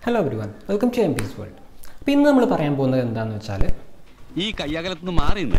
hello everyone welcome to M peace world അപ്പോൾ ഇന്ന് നമ്മൾ പറയാൻ പോകുന്നത് എന്താണെന്ന് വെച്ചാൽ ഈ കയ്യകലത്തുനിന്ന് മാറി നിന്ന്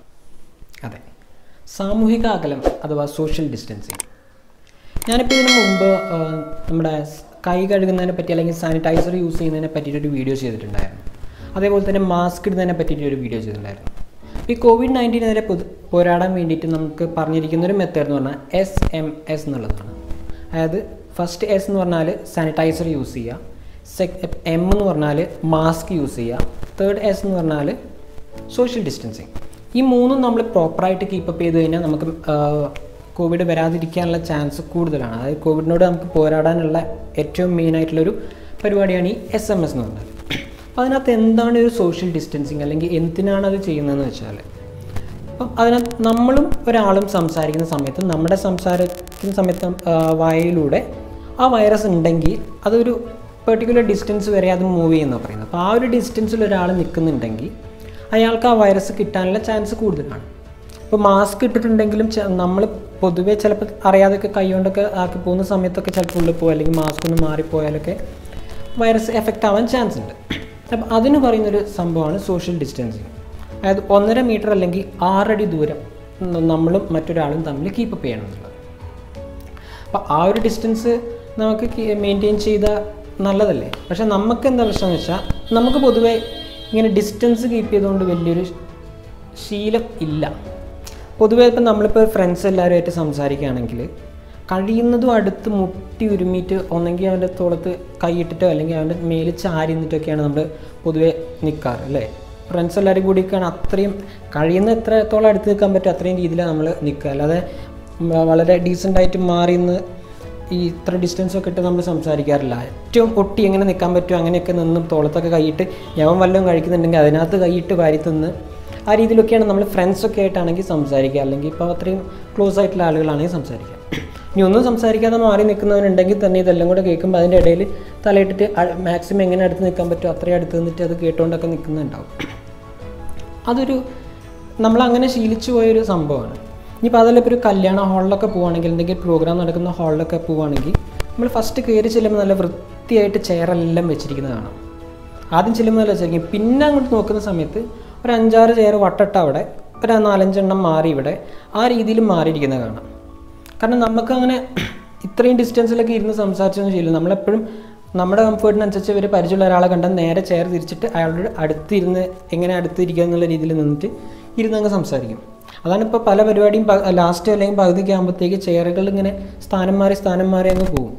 അതെ സാമൂഹിക അകലം അഥവാ സോഷ്യൽ ഡിസ്റ്റൻസിങ് ഞാനിപ്പോൾ ഇതിന് മുമ്പ് ആ, നമ്മുടെ സ് കൈ കഴുകുന്നതിനെ പറ്റി അല്ലെങ്കിൽ സാനിറ്റൈസർ യൂസ് ചെയ്യുന്നതിനെ പറ്റിയിട്ടൊരു വീഡിയോ ചെയ്തിട്ടുണ്ടായിരുന്നു അതേപോലെ തന്നെ മാസ്ക് ഇടുന്നതിനെ പറ്റിയിട്ട് ഒരു വീഡിയോ ചെയ്തിട്ടുണ്ടായിരുന്നു ഈ കോവിഡ് നയൻറ്റീനെതിരെ പൊതു പോരാടാൻ വേണ്ടിയിട്ട് നമുക്ക് പറഞ്ഞിരിക്കുന്ന ഒരു മെത്തേഡ് എന്ന് പറഞ്ഞാൽ എസ് എം എസ് എന്നുള്ളതാണ് അതായത് ഫസ്റ്റ് എസ് എന്ന് പറഞ്ഞാൽ സാനിറ്റൈസർ യൂസ് ചെയ്യുക സെക് എം എന്ന് പറഞ്ഞാൽ മാസ്ക് യൂസ് ചെയ്യുക തേർഡ് എസ് എന്ന് പറഞ്ഞാൽ സോഷ്യൽ ഡിസ്റ്റൻസിങ് ഈ മൂന്നും നമ്മൾ പ്രോപ്പറായിട്ട് കീപ്പപ്പ് ചെയ്ത് കഴിഞ്ഞാൽ നമുക്ക് കോവിഡ് വരാതിരിക്കാനുള്ള ചാൻസ് കൂടുതലാണ് അതായത് കോവിഡിനോട് നമുക്ക് പോരാടാനുള്ള ഏറ്റവും മെയിൻ ആയിട്ടുള്ളൊരു പരിപാടിയാണ് ഈ എസ് എം എസ് എന്ന് പറഞ്ഞാൽ അപ്പോൾ അതിനകത്ത് എന്താണ് ഒരു സോഷ്യൽ ഡിസ്റ്റൻസിങ് അല്ലെങ്കിൽ എന്തിനാണ് അത് ചെയ്യുന്നതെന്ന് വെച്ചാൽ അപ്പം അതിനകത്ത് നമ്മളും ഒരാളും സംസാരിക്കുന്ന സമയത്ത് നമ്മുടെ സംസാരിക്കുന്ന സമയത്ത് ആ, വായയിലൂടെ ആ വൈറസ് ഉണ്ടെങ്കിൽ അതൊരു പെർട്ടിക്കുലർ ഡിസ്റ്റൻസ് വരെ അത് മൂവ് ചെയ്യുന്നതാണ് പറയുന്നത് അപ്പോൾ ആ ഒരു ഡിസ്റ്റൻസിൽ ഒരാൾ നിൽക്കുന്നുണ്ടെങ്കിൽ അയാൾക്ക് ആ വൈറസ് കിട്ടാനുള്ള ചാൻസ് കൂടുതലാണ് ഇപ്പോൾ മാസ്ക് ഇട്ടിട്ടുണ്ടെങ്കിലും നമ്മൾ പൊതുവേ ചിലപ്പോൾ അറിയാതൊക്കെ കൈകൊണ്ടൊക്കെ ആക്കി പോകുന്ന സമയത്തൊക്കെ ചിലപ്പോൾ ഉള്ളിൽ പോകും അല്ലെങ്കിൽ മാസ്ക് ഒന്ന് മാറിപ്പോയാലൊക്കെ വൈറസ് എഫക്റ്റ് ആവാൻ ചാൻസ് ഉണ്ട് അപ്പം അതിന് പറയുന്നൊരു സംഭവമാണ് സോഷ്യൽ ഡിസ്റ്റൻസിങ് അതായത് ഒന്നര മീറ്റർ അല്ലെങ്കിൽ ആറടി ദൂരം ന- നമ്മളും മറ്റൊരാളും തമ്മിൽ കീപ്പപ്പ് ചെയ്യണം എന്നുള്ളത് അപ്പോൾ ആ ഒരു ഡിസ്റ്റൻസ് നമുക്ക് മെയിൻറ്റെയിൻ ചെയ്താൽ നല്ലതല്ലേ പക്ഷെ നമുക്ക് എന്താ പ്രശ്നം എന്ന് വെച്ചാൽ നമുക്ക് പൊതുവേ ഇങ്ങനെ ഡിസ്റ്റൻസ് കീപ്പ് ചെയ്തുകൊണ്ട് വലിയൊരു ശീലം ഇല്ല പൊതുവേ ഇപ്പം നമ്മളിപ്പോൾ ഫ്രണ്ട്സ് എല്ലാവരുമായിട്ട് സംസാരിക്കുകയാണെങ്കിൽ കഴിയുന്നതും അടുത്ത് മുട്ടി ഉരുമിയിട്ട് ഒന്നെങ്കിൽ അവൻ്റെ തോളത്ത് കൈയിട്ടിട്ടോ അല്ലെങ്കിൽ അവൻ്റെ മേലിൽ ചാരി നിന്നിട്ടൊക്കെയാണ് നമ്മൾ പൊതുവേ നിൽക്കാറ് അല്ലേ ഫ്രണ്ട്സ് എല്ലാവരും കൂടിയൊക്കെയാണ് അത്രയും കഴിയുന്ന എത്രത്തോളം അടുത്ത് നിൽക്കാൻ പറ്റും അത്രയും രീതിയിലാണ് നമ്മൾ നിൽക്കുക അല്ലാതെ വ- വളരെ ഡീസൻ്റായിട്ട് മാറി നിന്ന് ഈ ഇത്ര ഡിസ്റ്റൻസ് ഒക്കെ ഇട്ട് നമ്മൾ സംസാരിക്കാറില്ല ഏറ്റവും ഒട്ടി എങ്ങനെ നിൽക്കാൻ പറ്റും അങ്ങനെയൊക്കെ നിന്ന് തോളത്തൊക്കെ കൈയിട്ട് യവൻ വല്ലതും കഴിക്കുന്നുണ്ടെങ്കിൽ അതിനകത്ത് കൈയിട്ട് വാരി തിന്ന് ആ രീതിയിലൊക്കെയാണ് നമ്മൾ ഫ്രണ്ട്സൊക്കെ ആയിട്ടാണെങ്കിൽ സംസാരിക്കുക അല്ലെങ്കിൽ ഇപ്പോൾ അത്രയും ക്ലോസ് ആയിട്ടുള്ള ആളുകളാണെങ്കിൽ സംസാരിക്കുക ഇനി ഒന്നും സംസാരിക്കാതെ മാറി നിൽക്കുന്നവരുണ്ടെങ്കിൽ തന്നെ ഇതെല്ലാം കൂടെ കേൾക്കുമ്പോൾ അതിൻ്റെ ഇടയിൽ തലയിട്ടിട്ട് മാക്സിമം എങ്ങനെ അടുത്ത് നിൽക്കാൻ പറ്റുമോ അത്രയും അടുത്ത് നിന്നിട്ട് അത് കേട്ടുകൊണ്ടൊക്കെ നിൽക്കുന്നുണ്ടാവും അതൊരു നമ്മളങ്ങനെ ശീലിച്ചു പോയൊരു സംഭവമാണ് ഇനിയിപ്പോൾ അതിലിപ്പോൾ ഒരു കല്യാണ ഹാളിലൊക്കെ പോവുകയാണെങ്കിൽ എന്തെങ്കിലും പ്രോഗ്രാം നടക്കുന്ന ഹാളിലൊക്കെ പോവുകയാണെങ്കിൽ നമ്മൾ ഫസ്റ്റ് കയറി ചെല്ലുമ്പോൾ നല്ല വൃത്തിയായിട്ട് ചെയറെല്ലാം വെച്ചിരിക്കുന്നത് കാണാം ആദ്യം ചെല്ലുമ്പോൾ നല്ല വെച്ചിരിക്കും പിന്നെ അങ്ങോട്ട് നോക്കുന്ന സമയത്ത് ഒരു അഞ്ചാറ് ചെയർ വട്ടട്ട അവിടെ ഒരു നാലഞ്ചെണ്ണം മാറി ഇവിടെ ആ രീതിയിൽ മാറിയിരിക്കുന്നത് കാണാം കാരണം നമുക്ക് അങ്ങനെ ഇത്രയും ഡിസ്റ്റൻസിലൊക്കെ ഇരുന്ന് സംസാരിച്ചൊന്നും ചെയ്യില്ല നമ്മളെപ്പോഴും നമ്മുടെ കംഫേർട്ടിനനുസരിച്ച് ഇവർ പരിചയമുള്ള ഒരാളെ കണ്ടാൽ നേരെ ചെയർ തിരിച്ചിട്ട് അയാളുടെ അടുത്തിരുന്ന് എങ്ങനെ അടുത്തിരിക്കുക എന്നുള്ള രീതിയിൽ നിന്നിട്ട് ഇരുന്ന് അങ്ങ് സംസാരിക്കും അതാണ് ഇപ്പോൾ പല പരിപാടിയും ലാസ്റ്റ് അല്ലെങ്കിൽ പകുതിക്ക് ആകുമ്പോഴത്തേക്ക് ചെയറുകൾ ഇങ്ങനെ സ്ഥാനം മാറി സ്ഥാനം മാറി അങ്ങ് പോകും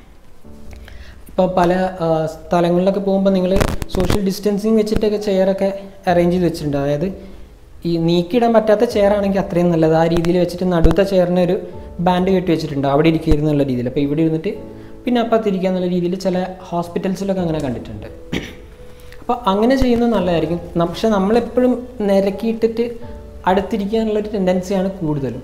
ഇപ്പോൾ പല ആ, സ്ഥലങ്ങളിലൊക്കെ പോകുമ്പോൾ നിങ്ങൾ സോഷ്യൽ ഡിസ്റ്റൻസിങ് വെച്ചിട്ടൊക്കെ ചെയറൊക്കെ അറേഞ്ച് ചെയ്ത് വെച്ചിട്ടുണ്ട് അതായത് ഈ നീക്കിയിടാൻ പറ്റാത്ത ചെയർ ആണെങ്കിൽ അത്രയും നല്ലത് ആ രീതിയിൽ വെച്ചിട്ട് നടുത്ത ചെയറിന് ഒരു ബാൻഡ് കെട്ടി വെച്ചിട്ടുണ്ട് അവിടെ ഇരിക്കുക എന്നുള്ള രീതിയിൽ അപ്പോൾ ഇവിടെ ഇരുന്നിട്ട് പിന്നെ അപ്പത്തിരിക്കുക എന്നുള്ള രീതിയിൽ ചില ഹോസ്പിറ്റൽസിലൊക്കെ അങ്ങനെ കണ്ടിട്ടുണ്ട് അപ്പോൾ അങ്ങനെ ചെയ്യുന്നത് നല്ലതായിരിക്കും ന- പക്ഷെ നമ്മളെപ്പോഴും നിരക്കിയിട്ടിട്ട് അടുത്തിരിക്കാനുള്ളൊരു ടെൻഡൻസിയാണ് കൂടുതലും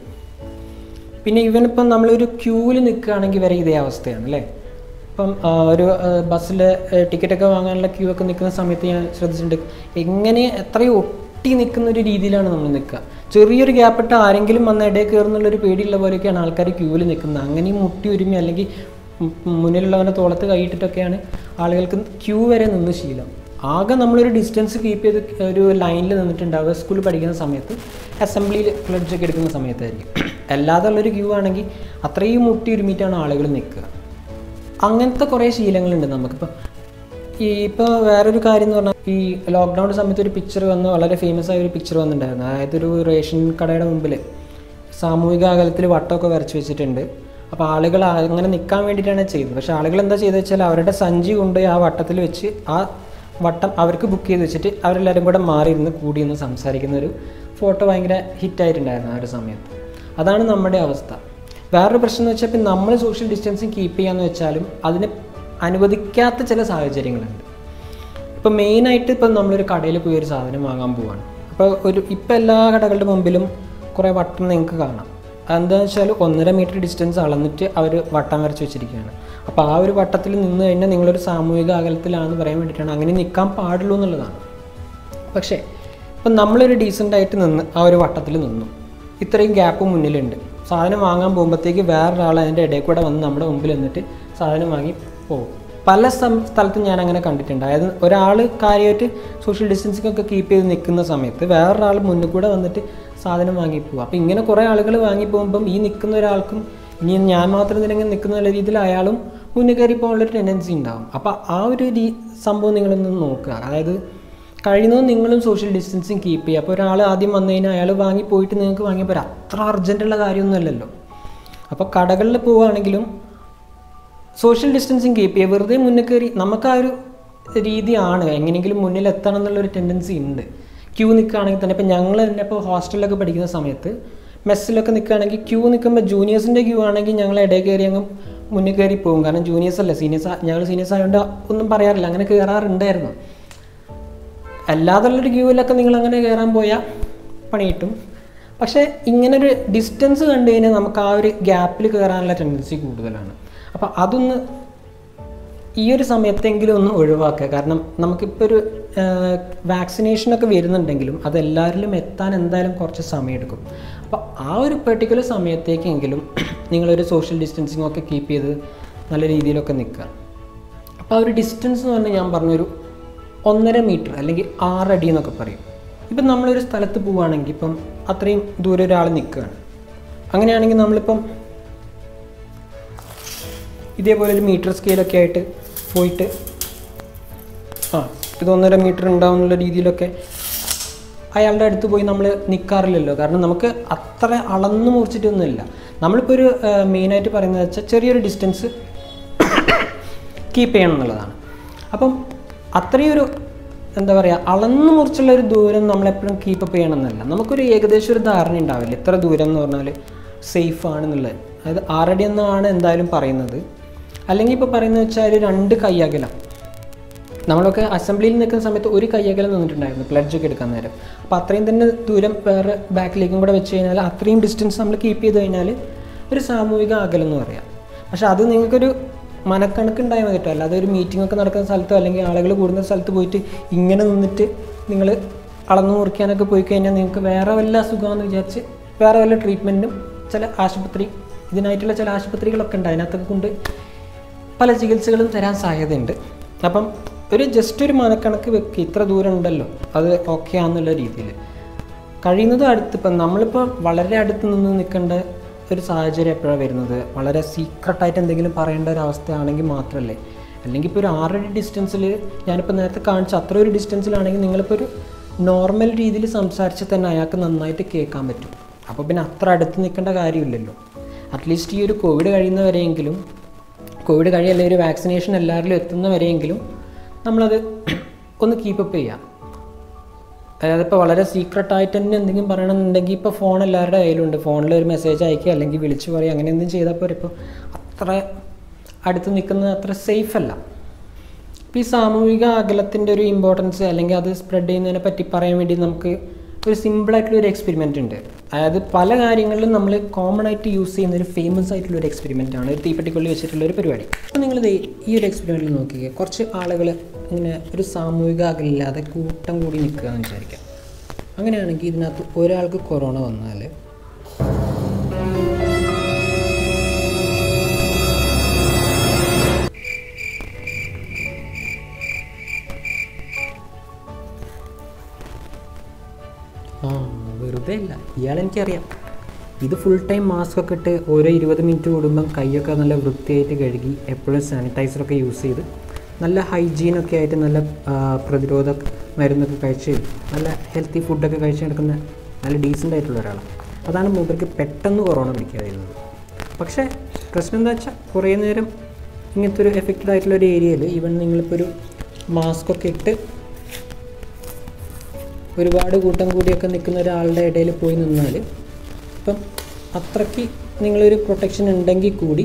പിന്നെ ഇവൻ ഇപ്പം നമ്മളൊരു ക്യൂവിൽ നിൽക്കുകയാണെങ്കിൽ വരെ ഇതേ അവസ്ഥയാണ് അല്ലേ ഇപ്പം ആ, ഒരു ബസ്സിൽ ടിക്കറ്റൊക്കെ വാങ്ങാനുള്ള ക്യൂ ഒക്കെ നിൽക്കുന്ന സമയത്ത് ഞാൻ ശ്രദ്ധിച്ചിട്ടുണ്ട് എങ്ങനെ എത്രയും ഒട്ടി നിൽക്കുന്ന ഒരു രീതിയിലാണ് നമ്മൾ നിൽക്കുക ചെറിയൊരു ഗ്യാപ്പ് ഇട്ട് ആരെങ്കിലും വന്ന് ഇടയിൽ കയറുന്നുള്ളൊരു പേടിയുള്ള പോലെയൊക്കെയാണ് ആൾക്കാർ ക്യൂവിൽ നിൽക്കുന്നത് അങ്ങനെയും മുട്ടി ഒരുമി അല്ലെങ്കിൽ മു- മുന്നിലുള്ളവൻ്റെ തോളത്ത് കൈയിട്ടിട്ടൊക്കെയാണ് ആളുകൾക്ക് ക്യൂ വരെ നിന്ന് ശീലം ആകെ നമ്മളൊരു ഡിസ്റ്റൻസ് കീപ്പ് ചെയ്ത് ഒരു ലൈനിൽ നിന്നിട്ടുണ്ടാവുക സ്കൂളിൽ പഠിക്കുന്ന സമയത്ത് അസംബ്ലിയിൽ ഫ്ലഡ്ജൊക്കെ എടുക്കുന്ന സമയത്തായിരിക്കും അല്ലാതെ ഉള്ളൊരു ക്യൂ ആണെങ്കിൽ അത്രയും മുട്ടി ഒരുമിയിട്ടാണ് ആളുകൾ നിൽക്കുക അങ്ങനത്തെ കുറേ ശീലങ്ങളുണ്ട് നമുക്കിപ്പോൾ ഈ ഇപ്പോൾ വേറൊരു കാര്യം എന്ന് പറഞ്ഞാൽ ഈ ലോക്ക്ഡൗൺ സമയത്ത് ഒരു പിക്ചർ വന്ന് വളരെ ഫേമസ് ആയ ഒരു പിക്ചർ വന്നിട്ടുണ്ടായിരുന്നു അതായത് ഒരു റേഷൻ കടയുടെ മുമ്പിൽ സാമൂഹിക അകലത്തിൽ വട്ടമൊക്കെ വരച്ച് വെച്ചിട്ടുണ്ട് അപ്പോൾ ആളുകൾ അങ്ങനെ നിൽക്കാൻ വേണ്ടിയിട്ടാണ് ചെയ്തത് പക്ഷേ ആളുകൾ എന്താ ചെയ്തത് വെച്ചാൽ അവരുടെ സഞ്ചി കൊണ്ട് ആ വട്ടത്തിൽ വെച്ച് ആ വട്ടം അവർക്ക് ബുക്ക് ചെയ്ത് വെച്ചിട്ട് അവരെല്ലാവരും കൂടെ മാറിയിരുന്ന് കൂടി നിന്ന് സംസാരിക്കുന്ന ഒരു ഫോട്ടോ ഭയങ്കര ഹിറ്റായിട്ടുണ്ടായിരുന്നു ആ ഒരു സമയത്ത് അതാണ് നമ്മുടെ അവസ്ഥ വേറൊരു പ്രശ്നം എന്ന് വെച്ചാൽ ഇപ്പം നമ്മൾ സോഷ്യൽ ഡിസ്റ്റൻസിങ് കീപ്പ് ചെയ്യാന്ന് വെച്ചാലും അതിന് അനുവദിക്കാത്ത ചില സാഹചര്യങ്ങളുണ്ട് ഇപ്പോൾ മെയിനായിട്ട് ഇപ്പം നമ്മളൊരു കടയിൽ പോയി ഒരു സാധനം വാങ്ങാൻ പോവാണ് അപ്പോൾ ഒരു ഇപ്പം എല്ലാ കടകളുടെ മുമ്പിലും കുറേ വട്ടം നിങ്ങൾക്ക് കാണാം അതെന്താണെന്ന് വെച്ചാൽ ഒന്നര മീറ്റർ ഡിസ്റ്റൻസ് അളന്നിട്ട് അവർ വട്ടം വരച്ച് വെച്ചിരിക്കുകയാണ് അപ്പോൾ ആ ഒരു വട്ടത്തിൽ നിന്ന് കഴിഞ്ഞാൽ നിങ്ങളൊരു സാമൂഹിക അകലത്തിലാണെന്ന് പറയാൻ വേണ്ടിയിട്ടാണ് അങ്ങനെ നിൽക്കാൻ പാടുള്ളൂ എന്നുള്ളതാണ് പക്ഷേ ഇപ്പം നമ്മളൊരു ഡീസൻ്റ് ആയിട്ട് നിന്ന് ആ ഒരു വട്ടത്തിൽ നിന്നു ഇത്രയും ഗ്യാപ്പ് മുന്നിലുണ്ട് സാധനം വാങ്ങാൻ പോകുമ്പോഴത്തേക്ക് വേറൊരാൾ അതിൻ്റെ ഇടയിൽ കൂടെ വന്ന് നമ്മുടെ മുമ്പിൽ നിന്നിട്ട് സാധനം വാങ്ങി പോകും പല സം- സ്ഥലത്തും ഞാൻ അങ്ങനെ കണ്ടിട്ടുണ്ട് അതായത് ഒരാൾ കാര്യമായിട്ട് സോഷ്യൽ ഡിസ്റ്റൻസിംഗ് ഒക്കെ കീപ്പ് ചെയ്ത് നിൽക്കുന്ന സമയത്ത് വേറൊരാൾ മുന്നിൽ കൂടെ വന്നിട്ട് സാധനം വാങ്ങി പോകും അപ്പോൾ ഇങ്ങനെ കുറേ ആളുകൾ വാങ്ങി പോകുമ്പം ഈ നിൽക്കുന്ന ഒരാൾക്കും ഇനി ഞാൻ മാത്രം ഇതിനെങ്ങനെ നിൽക്കുന്ന നല്ല രീതിയിൽ അയാളും മുന്നിൽ കയറി പോകാനുള്ളൊരു ടെൻഡൻസി ഉണ്ടാവും അപ്പോൾ ആ ഒരു രീ സംഭവം നിങ്ങളൊന്ന് നോക്കുക അതായത് കഴിയുന്നതും നിങ്ങളും സോഷ്യൽ ഡിസ്റ്റൻസിങ് കീപ്പ് ചെയ്യുക അപ്പോൾ ഒരാൾ ആദ്യം വന്നു കഴിഞ്ഞാൽ അയാൾ വാങ്ങി പോയിട്ട് നിങ്ങൾക്ക് വാങ്ങിയപ്പോൾ അത്ര അർജൻറ്റുള്ള കാര്യമൊന്നുമല്ലല്ലോ അപ്പോൾ കടകളിൽ പോവുകയാണെങ്കിലും സോഷ്യൽ ഡിസ്റ്റൻസിങ് കീപ്പ് ചെയ്യുക വെറുതെ മുന്നിൽ കയറി നമുക്ക് ആ ഒരു രീതിയാണ് എങ്ങനെയെങ്കിലും മുന്നിൽ എത്തണം എന്നുള്ളൊരു ടെൻഡൻസി ഉണ്ട് ക്യൂ നിൽക്കുകയാണെങ്കിൽ തന്നെ ഇപ്പോൾ ഞങ്ങൾ തന്നെ ഇപ്പോൾ ഹോസ്റ്റലിലൊക്കെ പഠിക്കുന്ന സമയത്ത് മെസ്സിലൊക്കെ നിൽക്കുകയാണെങ്കിൽ ക്യൂ നിൽക്കുമ്പോൾ ജൂനിയേഴ്സിൻ്റെ ക്യൂ ആണെങ്കിൽ ഞങ്ങൾ ഇടയിൽ കയറി അങ്ങ് മുന്നിൽ കയറി പോകും കാരണം ജൂനിയേഴ്സ് അല്ല സീനിയേഴ്സ് ഞങ്ങൾ സീനിയേഴ്സ് ആയതുകൊണ്ട് ഒന്നും പറയാറില്ല അങ്ങനെ കയറാറുണ്ടായിരുന്നു അല്ലാതുള്ളൊരു ക്യൂവിലൊക്കെ നിങ്ങൾ അങ്ങനെ കയറാൻ പോയാൽ പണി കിട്ടും പക്ഷേ ഇങ്ങനൊരു ഡിസ്റ്റൻസ് കണ്ടു കഴിഞ്ഞാൽ നമുക്ക് ആ ഒരു ഗ്യാപ്പിൽ കയറാനുള്ള ടെൻഡൻസി കൂടുതലാണ് അപ്പോൾ അതൊന്ന് ഈ ഒരു സമയത്തെങ്കിലും ഒന്ന് ഒഴിവാക്കുക കാരണം നമുക്കിപ്പോൾ ഒരു വാക്സിനേഷനൊക്കെ വരുന്നുണ്ടെങ്കിലും അതെല്ലാവരിലും എത്താൻ എന്തായാലും കുറച്ച് സമയമെടുക്കും അപ്പോൾ ആ ഒരു പെർട്ടിക്കുലർ സമയത്തേക്കെങ്കിലും നിങ്ങളൊരു സോഷ്യൽ ഡിസ്റ്റൻസിങ് ഒക്കെ കീപ്പ് ചെയ്ത് നല്ല രീതിയിലൊക്കെ നിൽക്കുക അപ്പോൾ ആ ഒരു ഡിസ്റ്റൻസ് എന്ന് പറഞ്ഞാൽ ഞാൻ പറഞ്ഞൊരു ഒന്നര മീറ്റർ അല്ലെങ്കിൽ ആറടി എന്നൊക്കെ പറയും ഇപ്പം നമ്മളൊരു സ്ഥലത്ത് പോവുകയാണെങ്കിൽ ഇപ്പം അത്രയും ദൂരെ ഒരാൾ നിൽക്കുകയാണ് അങ്ങനെയാണെങ്കിൽ നമ്മളിപ്പം ഇതേപോലെ ഒരു മീറ്റർ സ്കെയിലൊക്കെ ആയിട്ട് പോയിട്ട് ആ ഇത് ഒന്നര മീറ്റർ ഉണ്ടാവും എന്നുള്ള രീതിയിലൊക്കെ അയാളുടെ അടുത്ത് പോയി നമ്മൾ നിൽക്കാറില്ലല്ലോ കാരണം നമുക്ക് അത്ര അളന്ന് മുറിച്ചിട്ടൊന്നുമില്ല നമ്മളിപ്പോൾ ഒരു മെയിനായിട്ട് പറയുന്നത് വെച്ചാൽ ചെറിയൊരു ഡിസ്റ്റൻസ് കീപ്പ് ചെയ്യണം എന്നുള്ളതാണ് അപ്പം അത്രയൊരു എന്താ പറയുക അളന്ന് മുറിച്ചുള്ള ഒരു ദൂരം നമ്മളെപ്പോഴും കീപ്പപ്പ് ചെയ്യണം എന്നല്ല നമുക്കൊരു ഏകദേശം ഒരു ധാരണ ഉണ്ടാവില്ല എത്ര ദൂരം എന്ന് പറഞ്ഞാൽ സേഫ് ആണെന്നുള്ളത് അതായത് ആറടി എന്നാണ് എന്തായാലും പറയുന്നത് അല്ലെങ്കിൽ ഇപ്പോൾ പറയുന്നത് വെച്ചാൽ ഒരു രണ്ട് കൈയകലം നമ്മളൊക്കെ അസംബ്ലിയിൽ നിൽക്കുന്ന സമയത്ത് ഒരു കയ്യകലം നിന്നിട്ടുണ്ടായിരുന്നു പ്ലഡ്ജ് ഒക്കെ എടുക്കാൻ നേരം അപ്പോൾ അത്രയും തന്നെ ദൂരം വേറെ ബാക്കിലേക്കും കൂടെ വെച്ച് കഴിഞ്ഞാൽ അത്രയും ഡിസ്റ്റൻസ് നമ്മൾ കീപ്പ് ചെയ്ത് കഴിഞ്ഞാൽ ഒരു സാമൂഹിക അകലം എന്ന് പറയാം പക്ഷെ അത് നിങ്ങൾക്കൊരു മനക്കണക്കുണ്ടായാൽ മതി കേട്ടോ അല്ലാതെ ഒരു മീറ്റിംഗ് ഒക്കെ നടക്കുന്ന സ്ഥലത്തോ അല്ലെങ്കിൽ ആളുകൾ കൂടുന്ന സ്ഥലത്ത് പോയിട്ട് ഇങ്ങനെ നിന്നിട്ട് നിങ്ങൾ അളന്നു മുറിക്കാനൊക്കെ പോയി കഴിഞ്ഞാൽ നിങ്ങൾക്ക് വേറെ വല്ല അസുഖമാണെന്ന് വിചാരിച്ച് വേറെ വല്ല ട്രീറ്റ്മെൻറ്റും ചില ആശുപത്രി ഇതിനായിട്ടുള്ള ചില ആശുപത്രികളൊക്കെ ഉണ്ട് അതിനകത്തൊക്കെ കൊണ്ട് പല ചികിത്സകളും തരാൻ സാധ്യതയുണ്ട് അപ്പം ഒരു ജസ്റ്റ് ഒരു മനക്കണക്ക് വെക്കുക ഇത്ര ദൂരം ഉണ്ടല്ലോ അത് ഓക്കെ ആണെന്നുള്ള രീതിയിൽ കഴിയുന്നതും അടുത്ത് ഇപ്പം നമ്മളിപ്പോൾ വളരെ അടുത്ത് നിന്ന് നിൽക്കേണ്ട ഒരു സാഹചര്യം എപ്പോഴാണ് വരുന്നത് വളരെ സീക്രട്ടായിട്ട് എന്തെങ്കിലും പറയേണ്ട ഒരു അവസ്ഥയാണെങ്കിൽ മാത്രമല്ലേ അല്ലെങ്കിൽ ഇപ്പോൾ ഒരു ആറടി ഡിസ്റ്റൻസിൽ ഞാനിപ്പോൾ നേരത്തെ കാണിച്ച അത്ര ഒരു ഡിസ്റ്റൻസിലാണെങ്കിൽ നിങ്ങളിപ്പോൾ ഒരു നോർമൽ രീതിയിൽ സംസാരിച്ച് തന്നെ അയാൾക്ക് നന്നായിട്ട് കേൾക്കാൻ പറ്റും അപ്പോൾ പിന്നെ അത്ര അടുത്ത് നിൽക്കേണ്ട കാര്യമില്ലല്ലോ അറ്റ്ലീസ്റ്റ് ഈ ഒരു കോവിഡ് കഴിയുന്നവരെയെങ്കിലും കോവിഡ് കഴിയല്ലേ ഒരു വാക്സിനേഷൻ എല്ലാവരിലും എത്തുന്നവരെയെങ്കിലും നമ്മളത് ഒന്ന് കീപ്പപ്പ് ചെയ്യാം അതായത് ഇപ്പോൾ വളരെ സീക്രട്ടായിട്ട് തന്നെ എന്തെങ്കിലും പറയണമെന്നുണ്ടെങ്കിൽ ഇപ്പോൾ ഫോൺ എല്ലാവരുടെ കയ്യിലുണ്ട് ഫോണിൽ ഒരു മെസ്സേജ് അയക്കുക അല്ലെങ്കിൽ വിളിച്ച് പറയുക അങ്ങനെ എന്തെങ്കിലും ചെയ്താൽ പോരെ ഇപ്പോൾ അത്ര അടുത്ത് നിൽക്കുന്നത് അത്ര സേഫ് അല്ല ഇപ്പോൾ ഈ സാമൂഹിക അകലത്തിൻ്റെ ഒരു ഇമ്പോർട്ടൻസ് അല്ലെങ്കിൽ അത് സ്പ്രെഡ് ചെയ്യുന്നതിനെ പറ്റി പറയാൻ വേണ്ടി നമുക്ക് ഒരു സിമ്പിളായിട്ടുള്ള ഒരു എക്സ്പെരിമെൻ്റ് ഉണ്ട് അതായത് പല കാര്യങ്ങളിലും നമ്മൾ കോമൺ ആയിട്ട് യൂസ് ചെയ്യുന്ന ഒരു ഫേമസ് ആയിട്ടുള്ള ഒരു എക്സ്പെരിമെൻ്റ് ആണ് ഒരു തീപ്പെട്ടിക്കൊള്ളി വെച്ചിട്ടുള്ള ഒരു പരിപാടി അപ്പോൾ നിങ്ങൾ ഈ ഒരു എക്സ്പെരിമെൻറ്റിൽ നോക്കിക്കുക കുറച്ച് ആളുകൾ ഇങ്ങനെ ഒരു സാമൂഹിക അകലില്ലാതെ കൂട്ടം കൂടി നിൽക്കുക എന്ന് വിചാരിക്കാം അങ്ങനെയാണെങ്കിൽ ഇതിനകത്ത് ഒരാൾക്ക് കൊറോണ വന്നാൽ ആ വെറുതെ അല്ല ഇയാൾ എനിക്കറിയാം ഇത് ഫുൾ ടൈം മാസ്ക് ഒക്കെ ഇട്ട് ഓരോ ഇരുപത് മിനിറ്റ് കൂടുമ്പം കൈയൊക്കെ നല്ല വൃത്തിയായിട്ട് കഴുകി എപ്പോഴും സാനിറ്റൈസറൊക്കെ യൂസ് ചെയ്ത് നല്ല ഹൈജീനൊക്കെ ആയിട്ട് നല്ല ആ, പ്രതിരോധ മരുന്നൊക്കെ കഴിച്ച് നല്ല ഹെൽത്തി ഫുഡൊക്കെ കഴിച്ച് നടക്കുന്ന നല്ല ഡീസൻ്റ് ആയിട്ടുള്ള ഒരാളാണ് അതാണ് മൂപ്പർക്ക് പെട്ടെന്ന് കൊറോണ പിടിക്കാതിരുന്നത് പക്ഷേ പ്രശ്നം എന്താ വെച്ചാൽ കുറേ നേരം ഇങ്ങനത്തെ ഒരു എഫക്റ്റഡ് ആയിട്ടുള്ള ഒരു ഏരിയയിൽ ഈവൻ നിങ്ങളിപ്പോൾ ഒരു മാസ്ക് ഒക്കെ ഇട്ട് ഒരുപാട് കൂട്ടം കൂടിയൊക്കെ നിൽക്കുന്ന ഒരാളുടെ ഇടയിൽ പോയി നിന്നാൽ ഇപ്പം അത്രയ്ക്ക് നിങ്ങളൊരു പ്രൊട്ടക്ഷൻ ഉണ്ടെങ്കിൽ കൂടി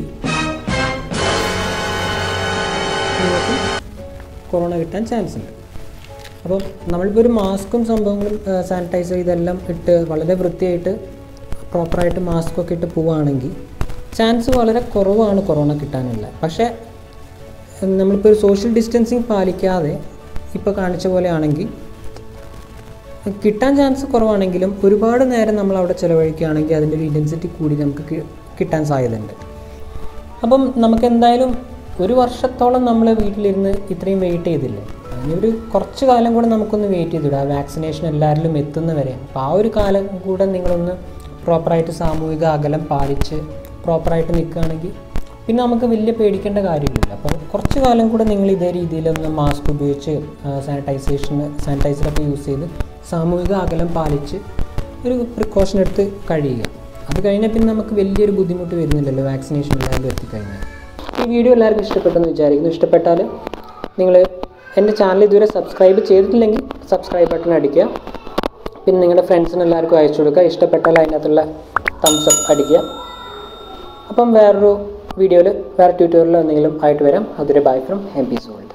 നിങ്ങൾക്ക് കൊറോണ കിട്ടാൻ ചാൻസ് ഉണ്ട് അപ്പം നമ്മളിപ്പോൾ ഒരു മാസ്കും സംഭവങ്ങളും സാനിറ്റൈസർ ഇതെല്ലാം ഇട്ട് വളരെ വൃത്തിയായിട്ട് പ്രോപ്പറായിട്ട് മാസ്കൊക്കെ ഇട്ട് പോവുകയാണെങ്കിൽ ചാൻസ് വളരെ കുറവാണ് കൊറോണ കിട്ടാനുള്ള പക്ഷേ നമ്മളിപ്പോൾ ഒരു സോഷ്യൽ ഡിസ്റ്റൻസിങ് പാലിക്കാതെ ഇപ്പോൾ കാണിച്ച പോലെ ആണെങ്കിൽ കിട്ടാൻ ചാൻസ് കുറവാണെങ്കിലും ഒരുപാട് നേരം നമ്മൾ അവിടെ ചിലവഴിക്കുകയാണെങ്കിൽ അതിൻ്റെ ഒരു ഇൻറ്റൻസിറ്റി കൂടി നമുക്ക് കി- കിട്ടാൻ സാധ്യതയുണ്ട് അപ്പം നമുക്ക് എന്തായാലും ഒരു വർഷത്തോളം നമ്മൾ വീട്ടിലിരുന്ന് ഇത്രയും വെയിറ്റ് ചെയ്തില്ലേ അങ്ങനെ ഒരു കുറച്ച് കാലം കൂടെ നമുക്കൊന്ന് വെയിറ്റ് ചെയ്തിടും ആ വാക്സിനേഷൻ എല്ലാവരിലും എത്തുന്നവരെ അപ്പോൾ ആ ഒരു കാലം കൂടെ നിങ്ങളൊന്ന് പ്രോപ്പറായിട്ട് സാമൂഹിക അകലം പാലിച്ച് പ്രോപ്പറായിട്ട് നിൽക്കുകയാണെങ്കിൽ പിന്നെ നമുക്ക് വലിയ പേടിക്കേണ്ട കാര്യമില്ല അപ്പോൾ കുറച്ച് കാലം കൂടെ നിങ്ങൾ ഇതേ രീതിയിലൊന്ന് മാസ്ക് ഉപയോഗിച്ച് സാനിറ്റൈസേഷൻ സാനിറ്റൈസറൊക്കെ യൂസ് ചെയ്ത് സാമൂഹിക അകലം പാലിച്ച് ഒരു പ്രിക്കോഷൻ എടുത്ത് കഴിയുക അത് കഴിഞ്ഞാൽ പിന്നെ നമുക്ക് വലിയൊരു ബുദ്ധിമുട്ട് വരുന്നില്ലല്ലോ വാക്സിനേഷൻ എല്ലാവരും എത്തിക്കഴിഞ്ഞാൽ ഈ വീഡിയോ എല്ലാവർക്കും ഇഷ്ടപ്പെട്ടെന്ന് വിചാരിക്കുന്നു ഇഷ്ടപ്പെട്ടാൽ നിങ്ങൾ എൻ്റെ ചാനൽ ഇതുവരെ സബ്സ്ക്രൈബ് ചെയ്തിട്ടില്ലെങ്കിൽ സബ്സ്ക്രൈബ് ബട്ടൺ അടിക്കുക പിന്നെ നിങ്ങളുടെ ഫ്രണ്ട്സിന് എല്ലാവർക്കും അയച്ചു കൊടുക്കുക ഇഷ്ടപ്പെട്ടാൽ അതിനകത്തുള്ള തംസ് അപ്പ് അടിക്കുക അപ്പം വേറൊരു വീഡിയോയിൽ വേറെ ട്യൂട്ടോറിയൽ എന്തെങ്കിലും ആയിട്ട് വരാം അതൊരു bye from M P salt